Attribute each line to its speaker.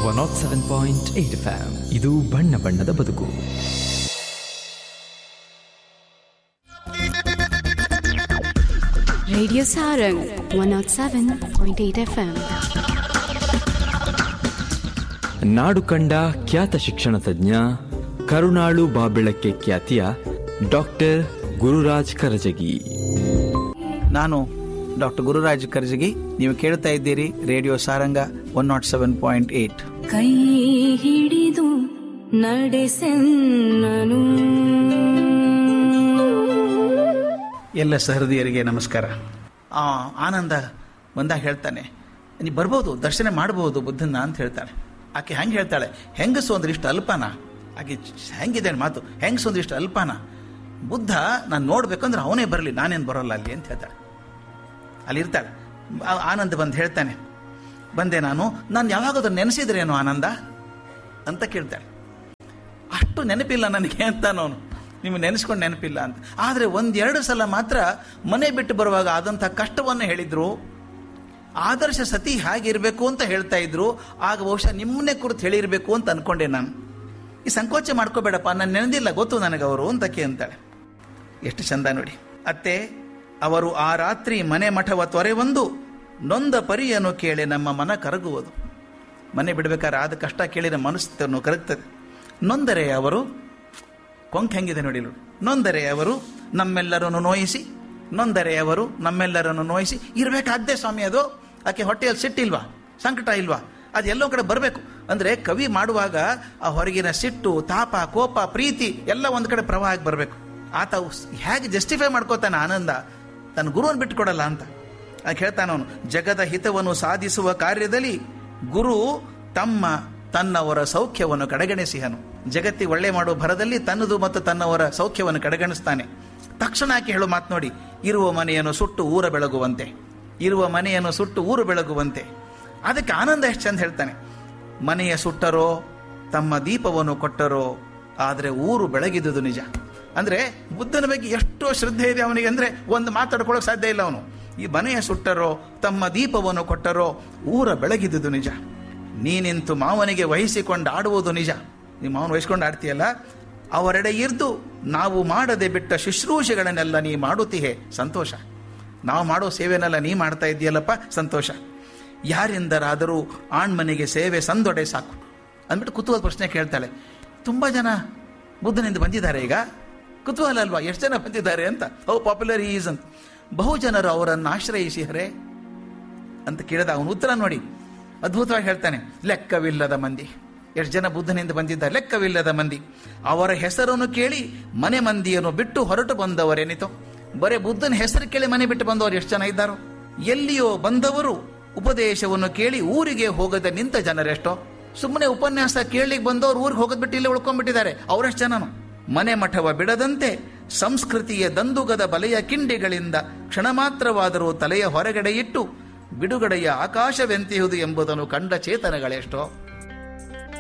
Speaker 1: One nought seven point eight FM ಇದು ಬಣ್ಣ ಬಣ್ಣದ ಬದುಕು
Speaker 2: Radio Sarang 107.8 FM.
Speaker 1: ನಾಡು ಕಂಡ ಖ್ಯಾತ ಶಿಕ್ಷಣ ತಜ್ಞ ಕರುಣಾಳು ಬಾಬೆಳಕ್ಕೆ ಖ್ಯಾತಿಯ ಡಾಕ್ಟರ್ ಗುರುರಾಜ್ ಕರಜಗಿ
Speaker 3: ನಾನು ಡಾಕ್ಟರ್ ಗುರುರಾಜ್ ಕರ್ಜಗಿ ನೀವು ಕೇಳ್ತಾ ಇದ್ದೀರಿ radio Saranga one nought seven point eight
Speaker 4: ಕೈ ಹಿಡಿದು ನಡೆಸೆನ್ನನು
Speaker 3: ಎಲ್ಲ ಸಹೃದಯರಿಗೆ ನಮಸ್ಕಾರ ಆ ಆನಂದ ಬಂದಾಗ ಹೇಳ್ತಾನೆ ನೀ ಬರ್ಬೋದು ದರ್ಶನ ಮಾಡ್ಬೋದು ಬುದ್ಧನ ಅಂತ ಹೇಳ್ತಾಳೆ ಆಕೆ ಹೆಂಗೆ ಹೇಳ್ತಾಳೆ ಹೆಂಗಸು ಅಂದ್ರೆ ಇಷ್ಟು ಅಲ್ಪಾನ ಆಕೆ ಹೆಂಗಿದೆ ಮಾತು ಹೆಂಗಸು ಅಂದ್ರೆ ಇಷ್ಟು ಅಲ್ಪಾನ ಬುದ್ಧ ನಾನು ನೋಡ್ಬೇಕಂದ್ರೆ ಅವನೇ ಬರಲಿ ನಾನೇನು ಬರೋಲ್ಲ ಅಲ್ಲಿ ಅಂತ ಹೇಳ್ತಾಳೆ ಅಲ್ಲಿ ಇರ್ತಾಳೆ ಆ- ಆನಂದ ಬಂದು ಹೇಳ್ತಾನೆ ಬಂದೆ ನಾನು ನಾನು ಯಾವಾಗಾದ್ರೂ ನೆನೆಸಿದ್ರೇನು ಆನಂದ ಅಂತ ಕೇಳ್ತಾಳೆ ಅಷ್ಟು ನೆನಪಿಲ್ಲ ನನಗೆ ಅಂತ ಅವನು ನಿಮಗೆ ನೆನೆಸ್ಕೊಂಡು ನೆನಪಿಲ್ಲ ಅಂತ ಆದರೆ ಒಂದೆರಡು ಸಲ ಮಾತ್ರ ಮನೆ ಬಿಟ್ಟು ಬರುವಾಗ ಆದಂಥ ಕಷ್ಟವನ್ನು ಹೇಳಿದ್ರು ಆದರ್ಶ ಸತಿ ಹೇಗಿರಬೇಕು ಅಂತ ಹೇಳ್ತಾ ಇದ್ರು ಆಗ ಬಹುಶಃ ನಿಮ್ಮನ್ನೇ ಕುರಿತು ಹೇಳಿರಬೇಕು ಅಂತ ಅನ್ಕೊಂಡೆ ನಾನು ಈ ಸಂಕೋಚ ಮಾಡ್ಕೋಬೇಡಪ್ಪ ನಾನು ನೆನೆದಿಲ್ಲ ಗೊತ್ತು ನನಗೆ ಅವರು ಅಂತಕ್ಕೆ ಅಂತಾಳೆ ಎಷ್ಟು ಚಂದ ನೋಡಿ ಅತ್ತೆ ಅವರು ಆ ರಾತ್ರಿ ಮನೆ ಮಠವ ತೊರೆವೊಂದು ನೊಂದ ಪರಿಯನ್ನು ಕೇಳಿ ನಮ್ಮ ಮನ ಕರಗುವುದು ಮನೆ ಬಿಡ್ಬೇಕಾದ್ರೆ ಆದ ಕಷ್ಟ ಕೇಳಿದ ಮನಸ್ಸನ್ನು ಕರಗ್ತದೆ ನೊಂದರೆ ಅವರು ಕೊಂಕ್ ಹೆಂಗಿದೆ ನೋಡಿ ಇಲ್ಲಿ. ನೊಂದರೆ ಅವರು ನಮ್ಮೆಲ್ಲರನ್ನು ನೋಯಿಸಿ ನೊಂದರೆ ಅವರು ನಮ್ಮೆಲ್ಲರನ್ನು ನೋಯಿಸಿ ಇರಬೇಕಾದ್ದೇ ಸ್ವಾಮಿ ಅದು ಆಕೆ ಹೊಟ್ಟೆಯಲ್ಲಿ ಸಿಟ್ಟಿಲ್ವಾ ಸಂಕಟ ಇಲ್ವಾ ಅದು ಎಲ್ಲೋ ಕಡೆ ಬರಬೇಕು ಅಂದರೆ ಕವಿ ಮಾಡುವಾಗ ಆ ಹೊರಗಿನ ಸಿಟ್ಟು ತಾಪ ಕೋಪ ಪ್ರೀತಿ ಎಲ್ಲ ಒಂದು ಕಡೆ ಪ್ರವಾಹ ಆಗಿ ಬರಬೇಕು ಆತ ಉಸ್- ಹೇಗೆ ಜಸ್ಟಿಫೈ ಮಾಡ್ಕೋತಾನೆ ಆನಂದ ತನ್ನ ಗುರುವನ್ನು ಬಿಟ್ಟುಕೊಡಲ್ಲ ಅಂತ ಆಗ ಹೇಳ್ತಾನ ಅವನು ಜಗದ ಹಿತವನ್ನು ಸಾಧಿಸುವ ಕಾರ್ಯದಲ್ಲಿ ಗುರು ತಮ್ಮ ತನ್ನವರ ಸೌಖ್ಯವನ್ನು ಕಡೆಗಣಿಸಿಹನು ಜಗತ್ತಿಗೆ ಒಳ್ಳೆ ಮಾಡುವ ಭರದಲ್ಲಿ ತನ್ನದು ಮತ್ತು ತನ್ನವರ ಸೌಖ್ಯವನ್ನು ಕಡೆಗಣಿಸ್ತಾನೆ ತಕ್ಷಣ ಆಕೆ ಹೇಳೋ ಮಾತು ನೋಡಿ ಇರುವ ಮನೆಯನ್ನು ಸುಟ್ಟು ಊರ ಬೆಳಗುವಂತೆ ಇರುವ ಮನೆಯನ್ನು ಸುಟ್ಟು ಊರು ಬೆಳಗುವಂತೆ ಅದಕ್ಕೆ ಆನಂದ ಎಷ್ಟು ಚಂದ ಹೇಳ್ತಾನೆ ಮನೆಯ ಸುಟ್ಟರೋ ತಮ್ಮ ದೀಪವನ್ನು ಕೊಟ್ಟರೋ ಆದರೆ ಊರು ಬೆಳಗಿದುದು ನಿಜ ಅಂದ್ರೆ ಬುದ್ಧನ ಬಗ್ಗೆ ಎಷ್ಟೋ ಶ್ರದ್ಧೆ ಇದೆ ಅವನಿಗೆ ಅಂದ್ರೆ ಒಂದು ಮಾತಾಡ್ಕೊಳ್ಳೋಕೆ ಸಾಧ್ಯ ಇಲ್ಲ ಅವನು ಈ ಮನೆಯ ಸುಟ್ಟರೋ ತಮ್ಮ ದೀಪವನ್ನು ಕೊಟ್ಟರೋ ಊರ ಬೆಳಗಿದುದು ನಿಜ ನೀನಿಂತು ಮಾವನಿಗೆ ವಹಿಸಿಕೊಂಡು ಆಡುವುದು ನಿಜ ನೀವು ಮಾವನ ವಹಿಸ್ಕೊಂಡು ಆಡ್ತೀಯಲ್ಲ ಅವರೆಡೆ ಇರ್ದು ನಾವು ಮಾಡದೆ ಬಿಟ್ಟ ಶುಶ್ರೂಷೆಗಳನ್ನೆಲ್ಲ ನೀ ಮಾಡುತ್ತೀಹೆ ಸಂತೋಷ ನಾವು ಮಾಡೋ ಸೇವೆನೆಲ್ಲ ನೀ ಮಾಡ್ತಾ ಇದೆಯಲ್ಲಪ್ಪ ಸಂತೋಷ ಯಾರಿಂದರಾದರೂ ಆಣ್ಮನೆಗೆ ಸೇವೆ ಸಂದೊಡೆ ಸಾಕು ಅಂದ್ಬಿಟ್ಟು ಕುತೂಹಲ ಪ್ರಶ್ನೆ ಕೇಳ್ತಾಳೆ ತುಂಬಾ ಜನ ಬುದ್ಧನಿಂದ ಬಂದಿದ್ದಾರೆ ಈಗ ಕುತೂಹಲ ಅಲ್ವಾ ಎಷ್ಟು ಜನ ಬಂದಿದ್ದಾರೆ ಅಂತ ಹೌ ಪಾಪ್ಯುಲರ್ ಈಸ್ ಅಂತ ಬಹು ಜನರು ಅವರನ್ನು ಆಶ್ರಯಿಸಿಹರೆ ಅಂತ ಕೇಳಿದ ಅವನು ಉತ್ತರ ನೋಡಿ ಅದ್ಭುತವಾಗಿ ಹೇಳ್ತಾನೆ ಲೆಕ್ಕವಿಲ್ಲದ ಮಂದಿ ಎಷ್ಟು ಜನ ಬುದ್ಧನಿಂದ ಬಂದಿದ್ದಾರೆ ಲೆಕ್ಕವಿಲ್ಲದ ಮಂದಿ ಅವರ ಹೆಸರನ್ನು ಕೇಳಿ ಮನೆ ಮಂದಿಯನ್ನು ಬಿಟ್ಟು ಹೊರಟು ಬಂದವರೇನಿತು ಬರೇ ಬುದ್ಧನ ಹೆಸರು ಕೇಳಿ ಮನೆ ಬಿಟ್ಟು ಬಂದವರು ಎಷ್ಟು ಜನ ಇದ್ದಾರೋ ಎಲ್ಲಿಯೋ ಬಂದವರು ಉಪದೇಶವನ್ನು ಕೇಳಿ ಊರಿಗೆ ಹೋಗದೆ ನಿಂತ ಜನರೆಷ್ಟೋ ಸುಮ್ಮನೆ ಉಪನ್ಯಾಸ ಕೇಳಿಗೆ ಬಂದವರು ಊರಿಗೆ ಹೋಗೋದ್ ಬಿಟ್ಟು ಇಲ್ಲೇ ಉಳ್ಕೊಂಡ್ಬಿಟ್ಟಿದ್ದಾರೆ ಅವರೆಷ್ಟು ಜನನು ಮನೆ ಮಠವ ಬಿಡದಂತೆ ಸಂಸ್ಕೃತಿಯ ದಂದುಗದ ಬಲೆಯ ಕಿಂಡಿಗಳಿಂದ ಕ್ಷಣ ಮಾತ್ರವಾದರೂ ತಲೆಯ ಹೊರಗಡೆ ಇಟ್ಟು ಬಿಡುಗಡೆಯ ಆಕಾಶವೆಂತಿಹುದು ಎಂಬುದನ್ನು ಕಂಡ ಚೇತನಗಳೆಷ್ಟೋ